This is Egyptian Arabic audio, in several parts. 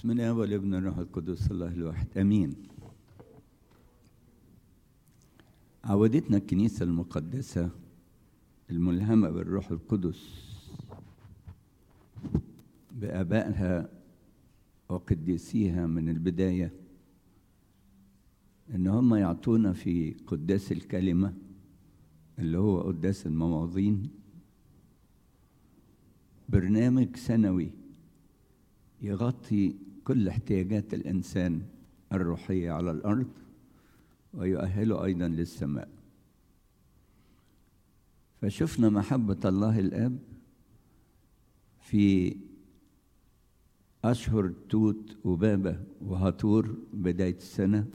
بسم الله والابن الروح القدس الله الواحد امين عودتنا الكنيسه المقدسه الملهمه بالروح القدس بابائها وقديسيها من البدايه ان هم يعطونا في قداس الكلمه اللي هو قداس المواضين برنامج سنوي يغطي كل احتياجات الانسان الروحيه على الارض ويؤهله ايضا للسماء فشفنا محبه الله الاب في اشهر توت وبابه وهاتور بدايه السنه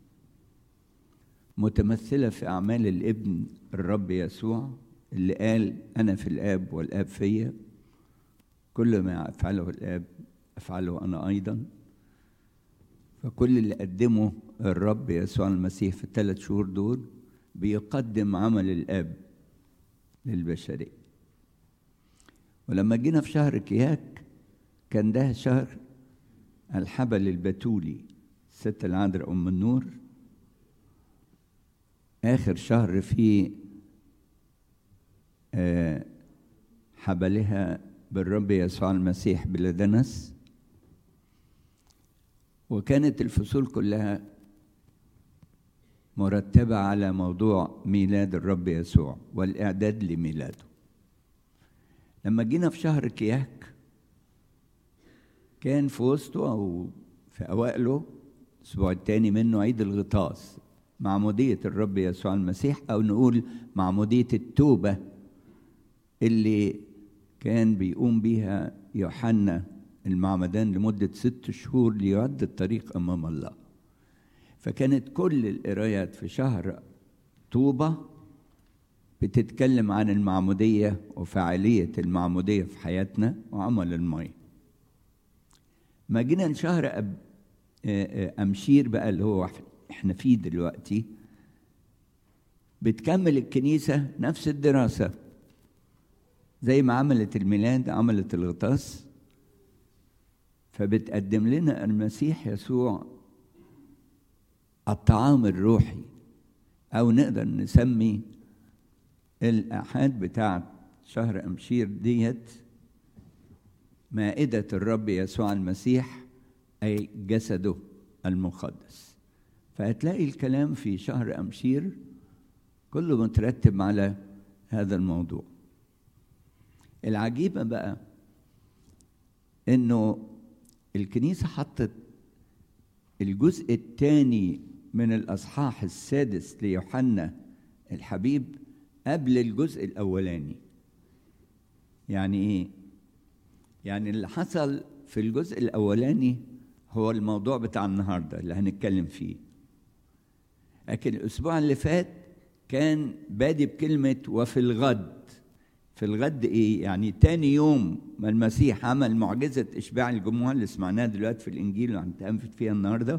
متمثله في اعمال الابن الرب يسوع اللي قال انا في الاب والاب فيا كل ما يفعله الاب افعله انا ايضا فكل اللي قدمه الرب يسوع المسيح في الثلاث شهور دول بيقدم عمل الاب للبشريه ولما جينا في شهر كياك كان ده شهر الحبل البتولي الست العذراء ام النور اخر شهر في حبلها بالرب يسوع المسيح بلا دنس وكانت الفصول كلها مرتبة على موضوع ميلاد الرب يسوع والإعداد لميلاده لما جينا في شهر كياك كان في وسطه أو في أوائله الأسبوع الثاني منه عيد الغطاس معمودية الرب يسوع المسيح أو نقول معمودية التوبة اللي كان بيقوم بيها يوحنا المعمدان لمدة ست شهور ليعد الطريق أمام الله فكانت كل القرايات في شهر طوبة بتتكلم عن المعمودية وفعالية المعمودية في حياتنا وعمل المية ما جينا لشهر أب أمشير بقى اللي هو احنا فيه دلوقتي بتكمل الكنيسة نفس الدراسة زي ما عملت الميلاد عملت الغطاس فبتقدم لنا المسيح يسوع الطعام الروحي او نقدر نسمي الاحاد بتاعت شهر امشير ديت مائده الرب يسوع المسيح اي جسده المقدس فهتلاقي الكلام في شهر امشير كله مترتب على هذا الموضوع العجيبه بقى انه الكنيسه حطت الجزء الثاني من الاصحاح السادس ليوحنا الحبيب قبل الجزء الاولاني يعني ايه يعني اللي حصل في الجزء الاولاني هو الموضوع بتاع النهارده اللي هنتكلم فيه لكن الاسبوع اللي فات كان بادي بكلمه وفي الغد في الغد ايه يعني تاني يوم ما المسيح عمل معجزة إشباع الجموع اللي سمعناها دلوقتي في الإنجيل اللي هنتأمل فيها النهاردة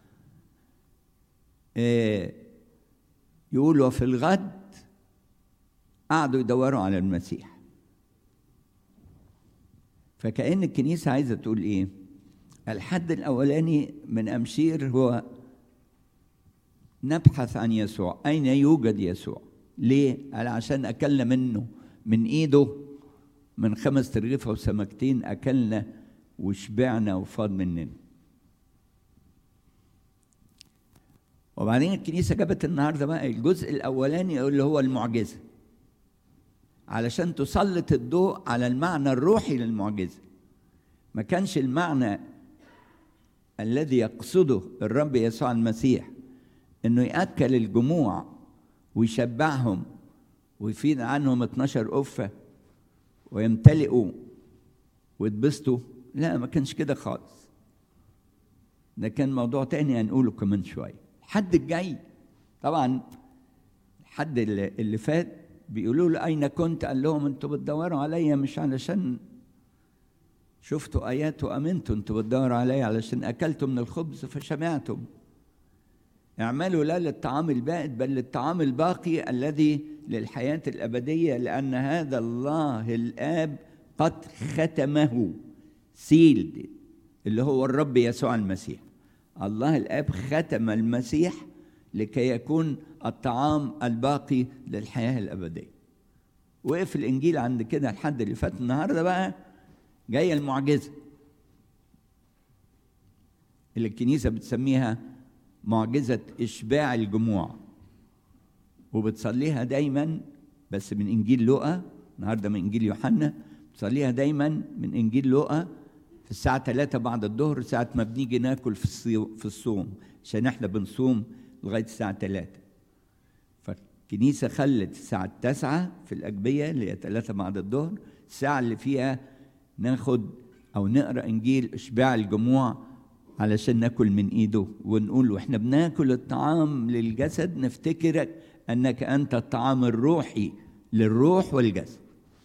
إيه يقول وفي الغد قعدوا يدوروا على المسيح فكأن الكنيسة عايزة تقول إيه الحد الأولاني من أمشير هو نبحث عن يسوع أين يوجد يسوع ليه؟ قال عشان أكلنا منه من ايده من خمس ترغيفة وسمكتين أكلنا وشبعنا وفاض مننا وبعدين الكنيسة جابت النهاردة بقى الجزء الأولاني اللي هو المعجزة علشان تسلط الضوء على المعنى الروحي للمعجزة ما كانش المعنى الذي يقصده الرب يسوع المسيح انه ياكل الجموع ويشبعهم ويفيد عنهم 12 قفة ويمتلئوا ويتبسطوا لا ما كانش كده خالص ده كان موضوع تاني هنقوله كمان شوية الحد الجاي طبعا الحد اللي فات بيقولوا له أين كنت قال لهم أنتوا بتدوروا عليا مش علشان شفتوا آيات وأمنتوا أنتوا بتدوروا عليا علشان أكلتوا من الخبز فشبعتم اعملوا لا للطعام البائد بل للطعام الباقي الذي للحياة الأبدية لأن هذا الله الآب قد ختمه سيلد اللي هو الرب يسوع المسيح الله الاب ختم المسيح لكي يكون الطعام الباقي للحياه الابديه وقف الانجيل عند كده الحد اللي فات النهارده بقى جايه المعجزه اللي الكنيسه بتسميها معجزه اشباع الجموع وبتصليها دايما بس من انجيل لوقا النهارده من انجيل يوحنا بتصليها دايما من انجيل لوقا في الساعة 3 بعد الظهر ساعة ما بنيجي ناكل في في الصوم عشان احنا بنصوم لغاية الساعة 3 فالكنيسة خلت الساعة 9 في الأجبية اللي هي 3 بعد الظهر الساعة اللي فيها ناخد أو نقرأ إنجيل إشباع الجموع علشان ناكل من إيده ونقول وإحنا بناكل الطعام للجسد نفتكرك أنك أنت الطعام الروحي للروح والجسد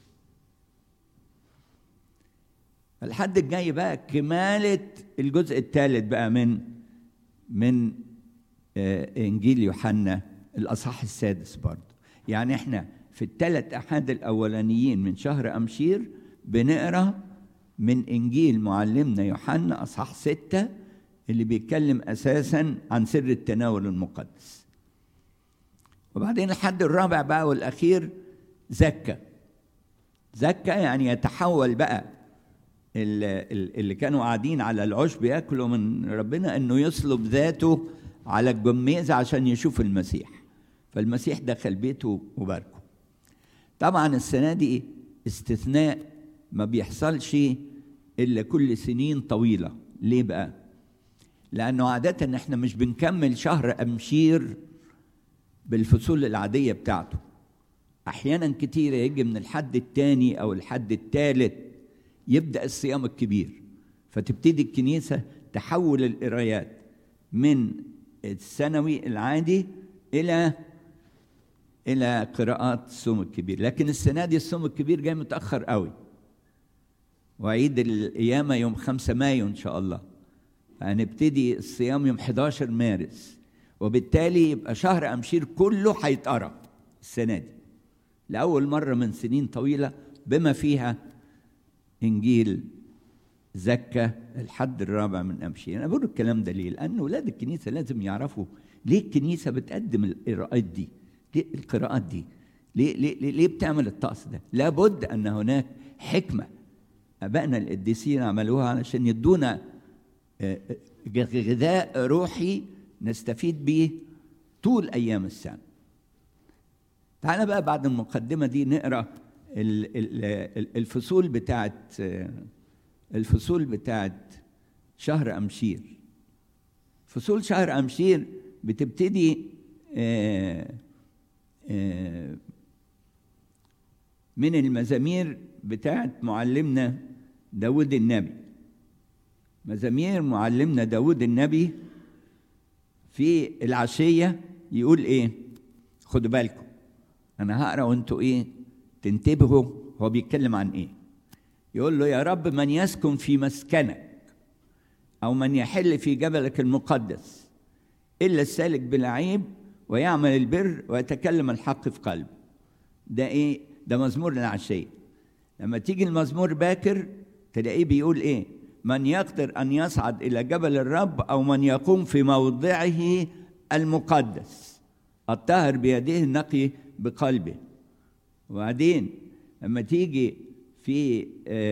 الحد الجاي بقى كمالة الجزء الثالث بقى من من إنجيل يوحنا الأصحاح السادس برضه يعني إحنا في الثلاث أحاد الأولانيين من شهر أمشير بنقرأ من إنجيل معلمنا يوحنا أصحاح ستة اللي بيتكلم أساسا عن سر التناول المقدس وبعدين الحد الرابع بقى والأخير زكى زكى يعني يتحول بقى اللي كانوا قاعدين على العشب ياكلوا من ربنا انه يصلب ذاته على الجميزه عشان يشوف المسيح فالمسيح دخل بيته وباركه طبعا السنه دي استثناء ما بيحصلش الا كل سنين طويله ليه بقى لانه عاده احنا مش بنكمل شهر امشير بالفصول العاديه بتاعته احيانا كتير يجي من الحد الثاني او الحد الثالث يبدا الصيام الكبير فتبتدي الكنيسه تحول القرايات من السنوي العادي الى الى قراءات الصوم الكبير لكن السنه دي الصوم الكبير جاي متاخر قوي وعيد القيامه يوم 5 مايو ان شاء الله هنبتدي الصيام يوم 11 مارس وبالتالي يبقى شهر امشير كله هيتقرا السنه دي لاول مره من سنين طويله بما فيها انجيل زكى الحد الرابع من امشير انا بقول الكلام ده ليه لان اولاد الكنيسه لازم يعرفوا ليه الكنيسه بتقدم القراءات دي ليه القراءات دي ليه ليه ليه, ليه بتعمل الطقس ده لابد ان هناك حكمه ابائنا القديسين عملوها علشان يدونا غذاء روحي نستفيد بيه طول ايام السنه تعالى بقى بعد المقدمه دي نقرا الفصول بتاعت الفصول بتاعت شهر أمشير فصول شهر أمشير بتبتدي من المزامير بتاعت معلمنا داود النبي مزامير معلمنا داود النبي في العشية يقول ايه خدوا بالكم انا هقرا وانتوا ايه تنتبهوا هو بيتكلم عن ايه يقول له يا رب من يسكن في مسكنك او من يحل في جبلك المقدس الا السالك بلا عيب ويعمل البر ويتكلم الحق في قلبه ده ايه ده مزمور العشيه لما تيجي المزمور باكر تلاقيه بيقول ايه من يقدر ان يصعد الى جبل الرب او من يقوم في موضعه المقدس الطاهر بيديه النقي بقلبه وبعدين لما تيجي في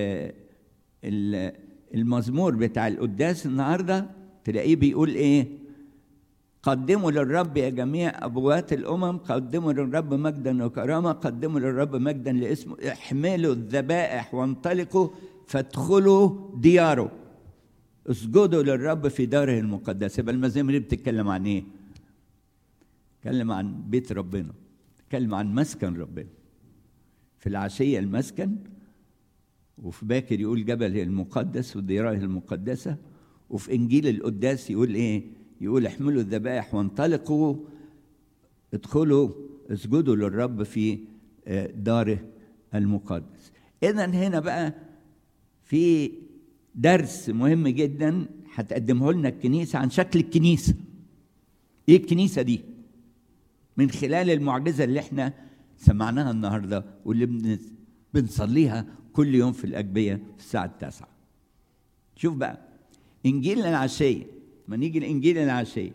المزمور بتاع القداس النهارده تلاقيه بيقول ايه قدموا للرب يا جميع ابوات الامم قدموا للرب مجدا وكرامه قدموا للرب مجدا لاسمه احملوا الذبائح وانطلقوا فادخلوا دياره اسجدوا للرب في داره المقدسه يبقى المزامير بتتكلم عن ايه؟ تتكلم عن بيت ربنا تتكلم عن مسكن ربنا في العشيه المسكن وفي باكر يقول جبل المقدس ودياره المقدسه وفي انجيل القداس يقول ايه؟ يقول احملوا الذبائح وانطلقوا ادخلوا اسجدوا للرب في داره المقدس اذا هنا بقى في درس مهم جدا هتقدمه لنا الكنيسه عن شكل الكنيسه ايه الكنيسه دي من خلال المعجزه اللي احنا سمعناها النهارده واللي بنصليها كل يوم في الاجبيه في الساعه التاسعه شوف بقى انجيل العشيه ما نيجي لانجيل العشيه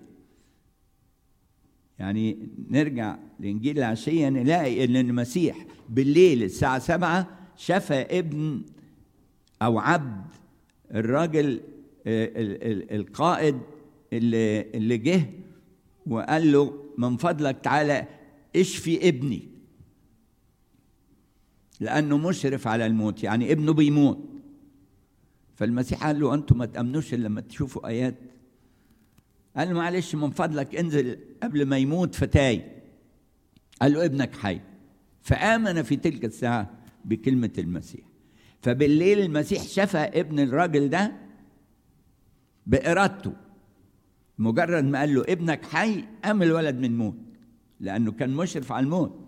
يعني نرجع لانجيل العشيه نلاقي ان المسيح بالليل الساعه سبعة شفى ابن او عبد الراجل القائد اللي اللي جه وقال له من فضلك تعالى اشفي ابني لانه مشرف على الموت يعني ابنه بيموت فالمسيح قال له انتم ما تامنوش الا لما تشوفوا ايات قال له معلش من فضلك انزل قبل ما يموت فتاي قال له ابنك حي فامن في تلك الساعه بكلمه المسيح فبالليل المسيح شفى ابن الراجل ده بارادته مجرد ما قال له ابنك حي قام الولد من موت لانه كان مشرف على الموت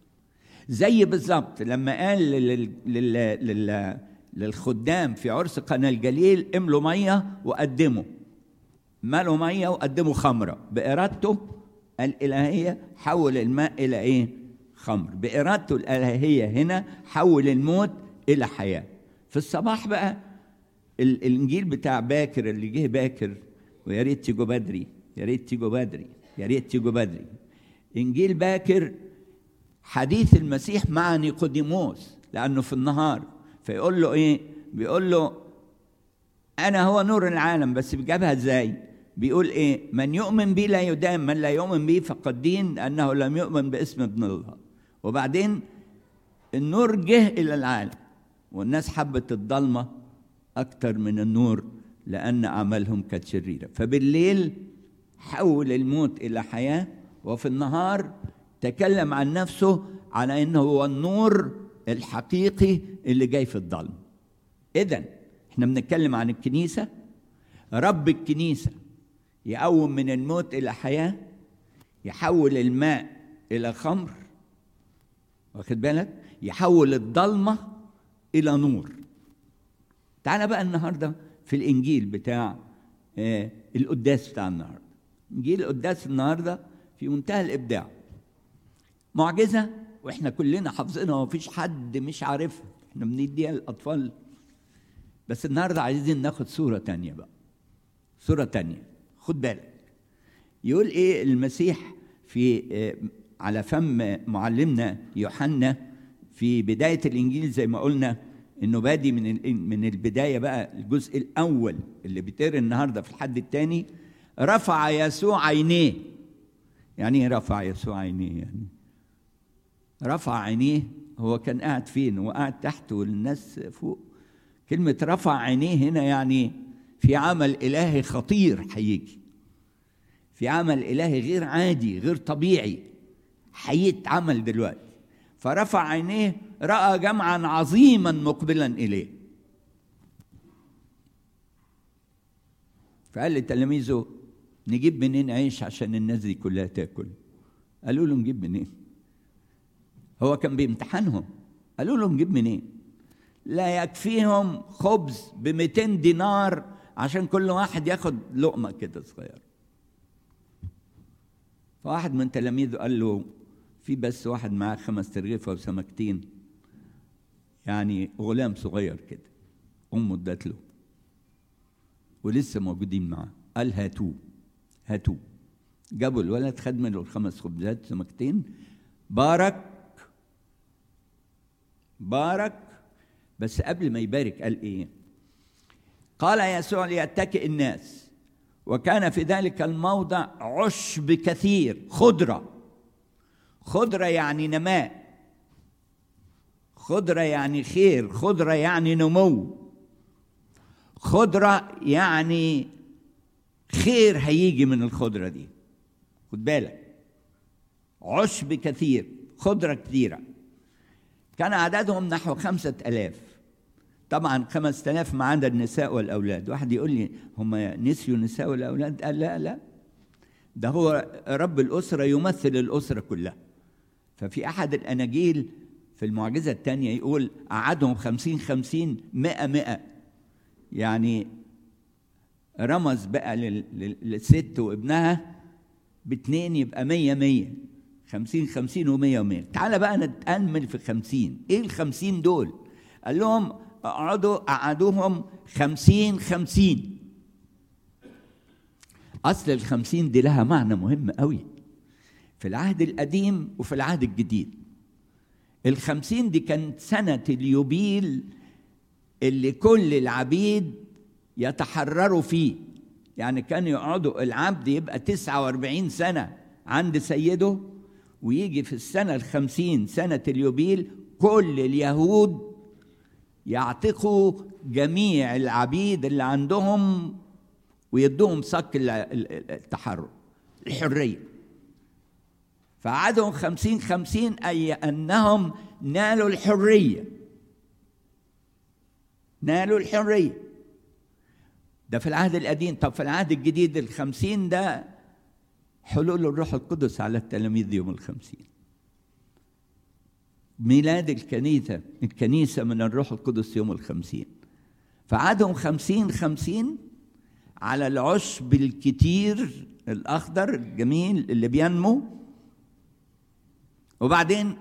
زي بالظبط لما قال لل... لل... لل... للخدام في عرس قنا الجليل املوا ميه وقدموا ملوا ميه وقدموا خمره بارادته الالهيه حول الماء الى ايه خمر بارادته الالهيه هنا حول الموت الى حياه في الصباح بقى الانجيل بتاع باكر اللي جه باكر ويا ريت تيجوا بدري يا ريت تيجوا بدري يا ريت تيجوا بدري انجيل باكر حديث المسيح مع نيقوديموس لانه في النهار فيقول له ايه بيقول له انا هو نور العالم بس بيجابها ازاي بيقول ايه من يؤمن بي لا يدام من لا يؤمن بي فقد دين انه لم يؤمن باسم ابن الله وبعدين النور جه الى العالم والناس حبت الضلمه اكتر من النور لان اعمالهم كانت شريره فبالليل حول الموت الى حياه وفي النهار تكلم عن نفسه على انه هو النور الحقيقي اللي جاي في الظلم اذا احنا بنتكلم عن الكنيسه رب الكنيسه يقوم من الموت الى حياه يحول الماء الى خمر واخد بالك يحول الضلمه الى نور تعال بقى النهارده في الانجيل بتاع آه القداس بتاع النهارده انجيل القداس النهارده في منتهى الابداع معجزه واحنا كلنا حافظينها ومفيش حد مش عارفها احنا بنديها للاطفال بس النهارده عايزين ناخد صوره تانية بقى صوره تانية خد بالك يقول ايه المسيح في آه على فم معلمنا يوحنا في بدايه الانجيل زي ما قلنا انه بادي من من البدايه بقى الجزء الاول اللي بيتقرا النهارده في الحد الثاني رفع يسوع عينيه يعني ايه رفع يسوع عينيه يعني رفع عينيه هو كان قاعد فين هو قاعد تحت والناس فوق كلمة رفع عينيه هنا يعني في عمل إلهي خطير هيجي في عمل إلهي غير عادي غير طبيعي هيتعمل دلوقتي فرفع عينيه رأى جمعا عظيما مقبلا إليه فقال لتلاميذه نجيب منين عيش عشان الناس دي كلها تاكل قالوا له نجيب منين هو كان بيمتحنهم قالوا له نجيب منين لا يكفيهم خبز ب 200 دينار عشان كل واحد ياخد لقمه كده صغيره فواحد من تلاميذه قال له في بس واحد معاه خمس ترغيفه وسمكتين يعني غلام صغير كده امه ادت له ولسه موجودين معاه قال هاتوه هاتوه جابوا الولد خد منه الخمس خبزات سمكتين بارك بارك بس قبل ما يبارك قال ايه قال يسوع ليتكئ الناس وكان في ذلك الموضع عشب كثير خضره خضره يعني نماء خضره يعني خير خضره يعني نمو خضره يعني خير هيجي من الخضره دي خد بالك عشب كثير خضره كثيره كان عددهم نحو خمسة ألاف طبعا خمسة ألاف ما عدا النساء والأولاد واحد يقول لي هم نسيوا النساء والأولاد قال لا لا ده هو رب الأسرة يمثل الأسرة كلها ففي أحد الأناجيل في المعجزة الثانية يقول قعدهم خمسين خمسين مئة مئة يعني رمز بقى للست وابنها باتنين يبقى مية مية خمسين خمسين ومية ومية تعال بقى نتأمل في خمسين ايه الخمسين دول قال لهم اقعدوا قعدوهم خمسين خمسين أصل الخمسين دي لها معنى مهم قوي في العهد القديم وفي العهد الجديد الخمسين دي كانت سنة اليوبيل اللي كل العبيد يتحرروا فيه يعني كانوا يقعدوا العبد يبقى تسعة واربعين سنة عند سيده ويجي في السنة الخمسين سنة اليوبيل كل اليهود يعتقوا جميع العبيد اللي عندهم ويدوهم صك التحرر الحرية فعدهم خمسين خمسين أي أنهم نالوا الحرية نالوا الحرية ده في العهد القديم طب في العهد الجديد الخمسين ده حلول الروح القدس على التلاميذ يوم الخمسين ميلاد الكنيسة الكنيسة من الروح القدس يوم الخمسين فعدهم خمسين خمسين على العشب الكتير الأخضر الجميل اللي بينمو وبعدين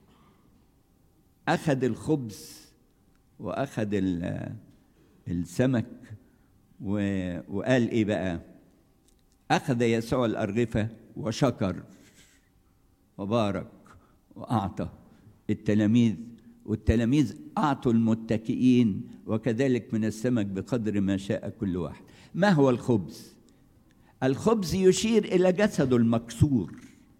أخذ الخبز وأخذ السمك وقال إيه بقى أخذ يسوع الأرغفة وشكر وبارك وأعطى التلاميذ والتلاميذ أعطوا المتكئين وكذلك من السمك بقدر ما شاء كل واحد ما هو الخبز الخبز يشير إلى جسده المكسور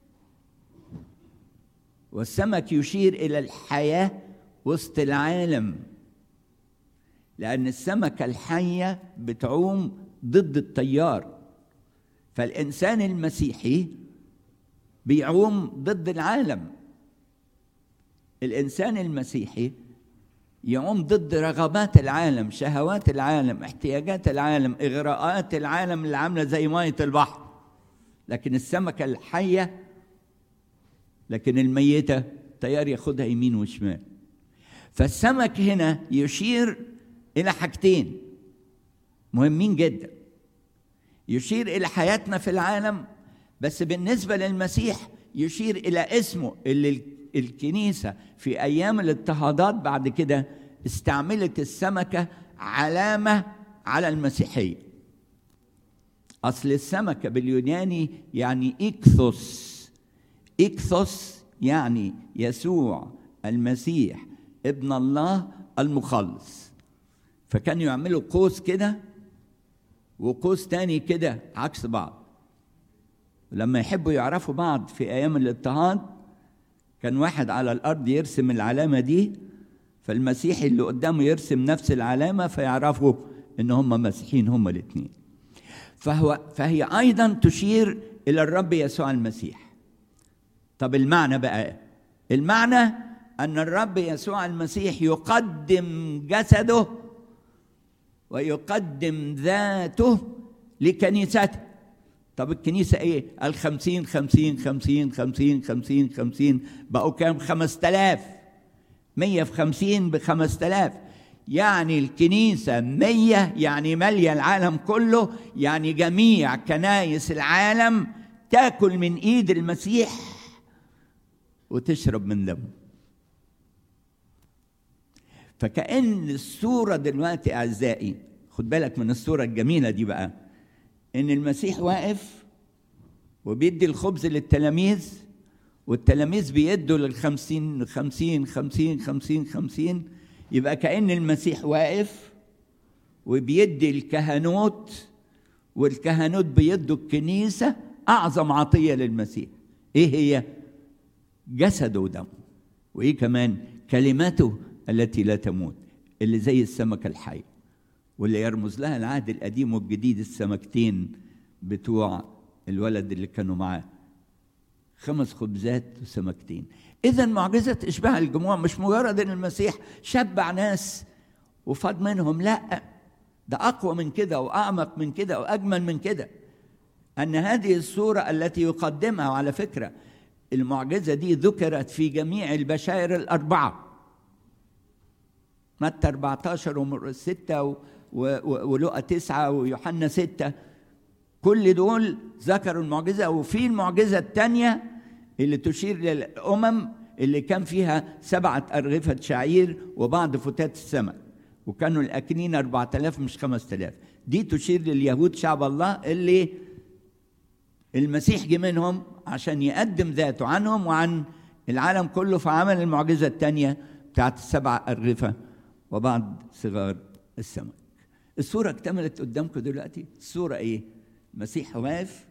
والسمك يشير إلى الحياة وسط العالم لأن السمكة الحية بتعوم ضد التيار فالإنسان المسيحي بيعوم ضد العالم الإنسان المسيحي يعوم ضد رغبات العالم شهوات العالم احتياجات العالم إغراءات العالم اللي عاملة زي مية البحر لكن السمكة الحية لكن الميتة تيار ياخدها يمين وشمال فالسمك هنا يشير إلى حاجتين مهمين جدا يشير إلى حياتنا في العالم بس بالنسبة للمسيح يشير إلى اسمه اللي الكنيسة في أيام الاضطهادات بعد كده استعملت السمكة علامة على المسيحية أصل السمكة باليوناني يعني إكثوس إكثوس يعني يسوع المسيح ابن الله المخلص فكانوا يعملوا قوس كده وقوس تاني كده عكس بعض لما يحبوا يعرفوا بعض في أيام الاضطهاد كان واحد على الأرض يرسم العلامة دي فالمسيحي اللي قدامه يرسم نفس العلامة فيعرفوا إن هم مسيحيين هم الاثنين فهو فهي أيضا تشير إلى الرب يسوع المسيح طب المعنى بقى المعنى أن الرب يسوع المسيح يقدم جسده ويقدم ذاته لكنيسته طب الكنيسة إيه؟ الخمسين خمسين خمسين خمسين خمسين خمسين بقوا كام؟ خمس تلاف مية في خمسين بخمس تلاف يعني الكنيسة مية يعني مالية العالم كله يعني جميع كنايس العالم تاكل من إيد المسيح وتشرب من دمه فكأن الصورة دلوقتي أعزائي خد بالك من الصورة الجميلة دي بقى إن المسيح واقف وبيدي الخبز للتلاميذ والتلاميذ بيدوا للخمسين خمسين خمسين خمسين خمسين يبقى كأن المسيح واقف وبيدي الكهنوت والكهنوت بيدوا الكنيسة أعظم عطية للمسيح إيه هي؟ جسده ودمه وإيه كمان؟ كلماته التي لا تموت اللي زي السمكة الحية واللي يرمز لها العهد القديم والجديد السمكتين بتوع الولد اللي كانوا معاه خمس خبزات وسمكتين اذا معجزه اشباع الجموع مش مجرد ان المسيح شبع ناس وفاد منهم لا ده اقوى من كده واعمق من كده واجمل من كده ان هذه الصوره التي يقدمها وعلى فكره المعجزه دي ذكرت في جميع البشائر الاربعه متى 14 ومر 6 ولقى 9 ويوحنا 6 كل دول ذكروا المعجزة وفي المعجزة الثانية اللي تشير للأمم اللي كان فيها سبعة أرغفة شعير وبعض فتات السماء وكانوا الأكلين 4000 مش 5000 دي تشير لليهود شعب الله اللي المسيح جه منهم عشان يقدم ذاته عنهم وعن العالم كله فعمل المعجزة الثانية بتاعت السبع أرغفة وبعض صغار السمك الصورة اكتملت قدامكم دلوقتي الصورة ايه المسيح واقف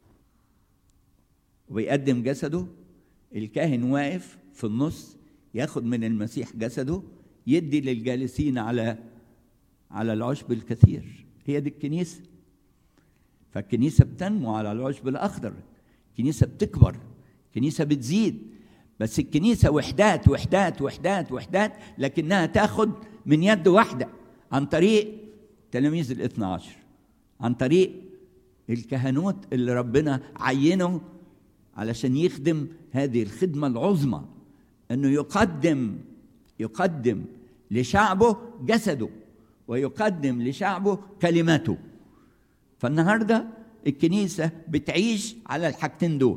ويقدم جسده الكاهن واقف في النص ياخد من المسيح جسده يدي للجالسين على على العشب الكثير هي دي الكنيسة فالكنيسة بتنمو على العشب الأخضر الكنيسة بتكبر الكنيسة بتزيد بس الكنيسة وحدات وحدات وحدات وحدات لكنها تاخد من يد واحدة عن طريق تلاميذ الاثنى عشر عن طريق الكهنوت اللي ربنا عينه علشان يخدم هذه الخدمة العظمى انه يقدم يقدم لشعبه جسده ويقدم لشعبه كلماته فالنهارده الكنيسة بتعيش على الحاجتين دول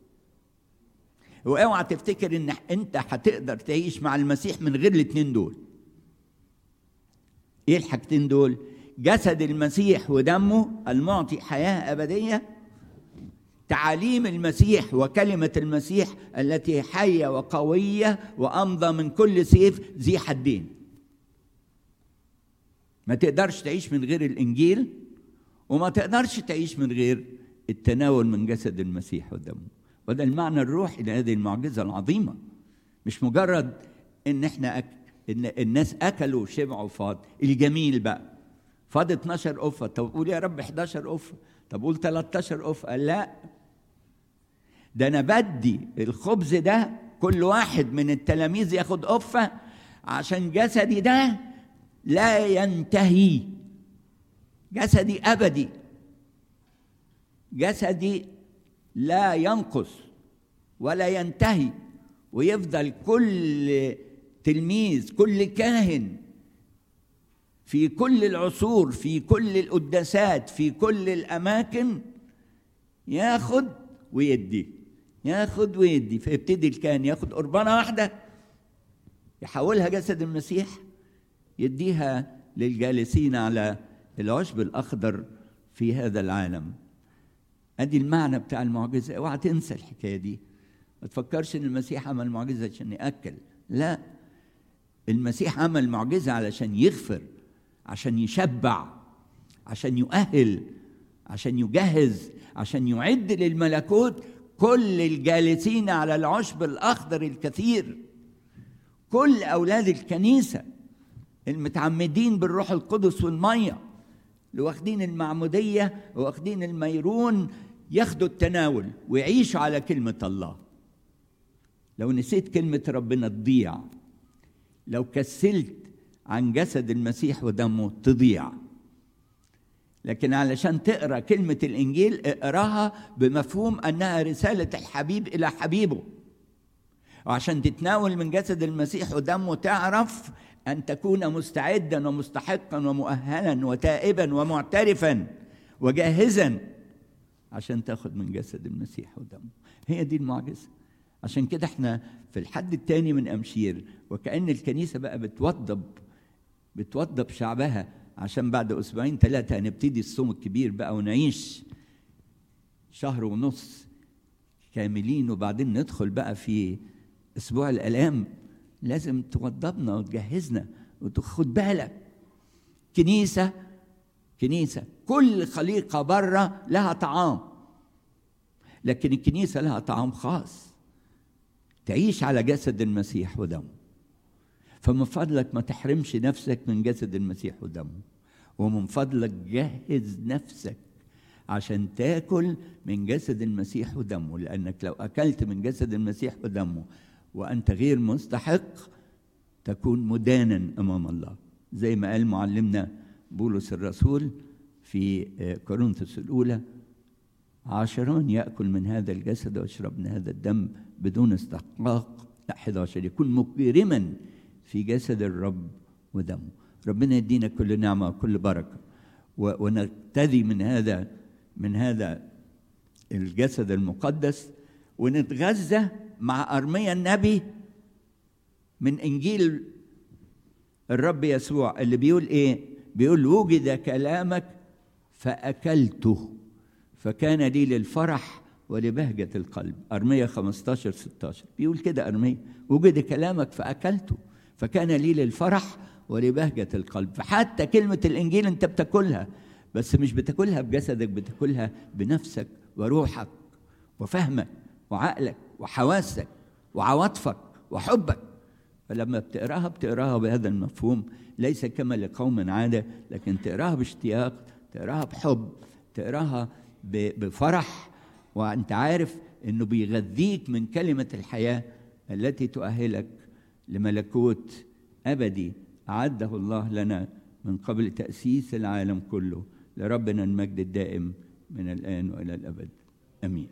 واوعى تفتكر ان انت هتقدر تعيش مع المسيح من غير الاثنين دول ايه الحاجتين دول جسد المسيح ودمه المعطي حياه ابديه تعاليم المسيح وكلمه المسيح التي حيه وقويه وامضى من كل سيف ذي حدين ما تقدرش تعيش من غير الانجيل وما تقدرش تعيش من غير التناول من جسد المسيح ودمه وده المعنى الروحي لهذه المعجزه العظيمه مش مجرد ان احنا أك... ان الناس اكلوا وشبعوا فاض الجميل بقى فاض 12 قفه طب قول يا رب 11 قفه طب قول 13 قفه قال لا ده انا بدي الخبز ده كل واحد من التلاميذ ياخد قفه عشان جسدي ده لا ينتهي جسدي ابدي جسدي لا ينقص ولا ينتهي ويفضل كل تلميذ كل كاهن في كل العصور في كل القداسات في كل الاماكن ياخد ويدي ياخد ويدي فيبتدي الكاهن ياخد قربانه واحده يحولها جسد المسيح يديها للجالسين على العشب الاخضر في هذا العالم ادي المعنى بتاع المعجزه اوعى تنسى الحكايه دي ما تفكرش ان المسيح عمل معجزه عشان ياكل لا المسيح عمل معجزه علشان يغفر عشان يشبع عشان يؤهل عشان يجهز عشان يعد للملكوت كل الجالسين على العشب الاخضر الكثير كل اولاد الكنيسه المتعمدين بالروح القدس والميه اللي واخدين المعموديه واخدين الميرون ياخدوا التناول ويعيشوا على كلمه الله لو نسيت كلمه ربنا تضيع لو كسلت عن جسد المسيح ودمه تضيع لكن علشان تقرا كلمه الانجيل اقراها بمفهوم انها رساله الحبيب الى حبيبه وعشان تتناول من جسد المسيح ودمه تعرف ان تكون مستعدا ومستحقا ومؤهلا وتائبا ومعترفا وجاهزا عشان تاخد من جسد المسيح ودمه هي دي المعجزه عشان كده احنا في الحد الثاني من امشير وكان الكنيسه بقى بتوضب بتوضب شعبها عشان بعد اسبوعين ثلاثه هنبتدي الصوم الكبير بقى ونعيش شهر ونص كاملين وبعدين ندخل بقى في اسبوع الالام لازم توضبنا وتجهزنا وتاخد بالك كنيسه كنيسه كل خليقه بره لها طعام لكن الكنيسه لها طعام خاص تعيش على جسد المسيح ودمه فمن فضلك ما تحرمش نفسك من جسد المسيح ودمه ومن فضلك جهز نفسك عشان تاكل من جسد المسيح ودمه لانك لو اكلت من جسد المسيح ودمه وانت غير مستحق تكون مدانا امام الله زي ما قال معلمنا بولس الرسول في كورنثوس الاولى عشران ياكل من هذا الجسد ويشرب من هذا الدم بدون استحقاق لا 11 يكون مكرما في جسد الرب ودمه ربنا يدينا كل نعمه وكل بركه ونقتدي من هذا من هذا الجسد المقدس ونتغذى مع ارميا النبي من انجيل الرب يسوع اللي بيقول ايه بيقول وجد كلامك فاكلته فكان لي للفرح ولبهجة القلب أرمية 15 16 بيقول كده أرمية وجد كلامك فأكلته فكان لي للفرح ولبهجة القلب فحتى كلمة الإنجيل أنت بتاكلها بس مش بتاكلها بجسدك بتاكلها بنفسك وروحك وفهمك وعقلك وحواسك وعواطفك وحبك فلما بتقراها بتقراها بهذا المفهوم ليس كما لقوم عاده لكن تقراها باشتياق تقراها بحب تقراها بفرح وانت عارف انه بيغذيك من كلمه الحياه التي تؤهلك لملكوت ابدي اعده الله لنا من قبل تاسيس العالم كله لربنا المجد الدائم من الان والى الابد امين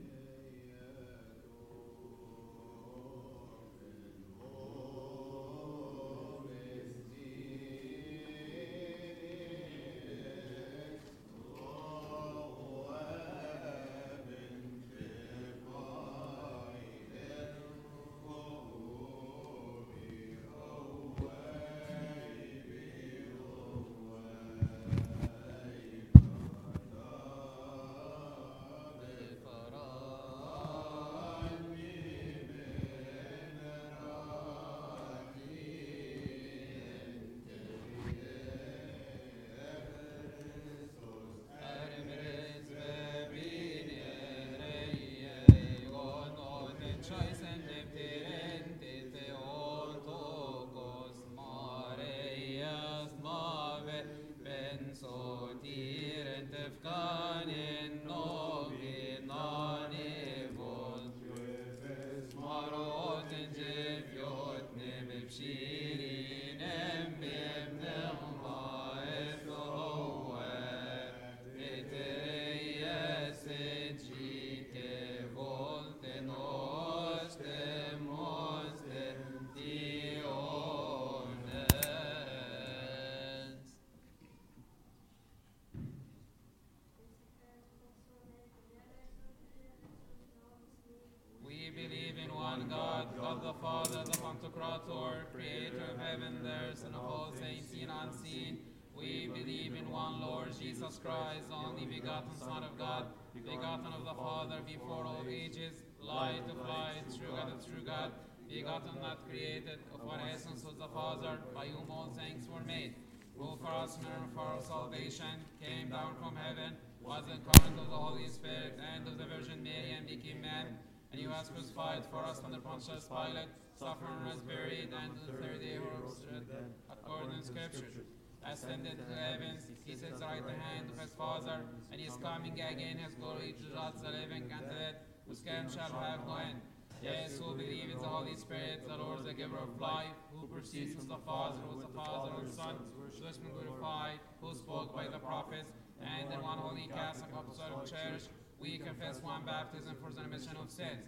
Christ, only begotten Son of God, begotten of the Father before all ages, light of light, true God of true God, begotten, not created, of one essence with the Father, by whom all things were made, who for us and for our salvation came down from heaven, was incarnate of the Holy Spirit and of the Virgin Mary, and became man, and he was crucified for us under Pontius Pilate, suffered and was buried, and the third day rose according to Scripture ascended to the heavens, he sits right the hand of his Father, and he is coming again his glory to judge the living and the dead, whose kingdom shall have no end. Yes, who believe in the Holy Spirit, the Lord, the giver of life, who proceeds from the Father, who is the Father of the Son, who has been glorified, who spoke by the prophets, and in one holy Catholic Apostolic Church, we confess one baptism for the remission of sins.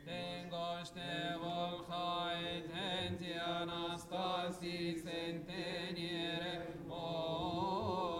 Tengoște volhait enti anastasis inteniere o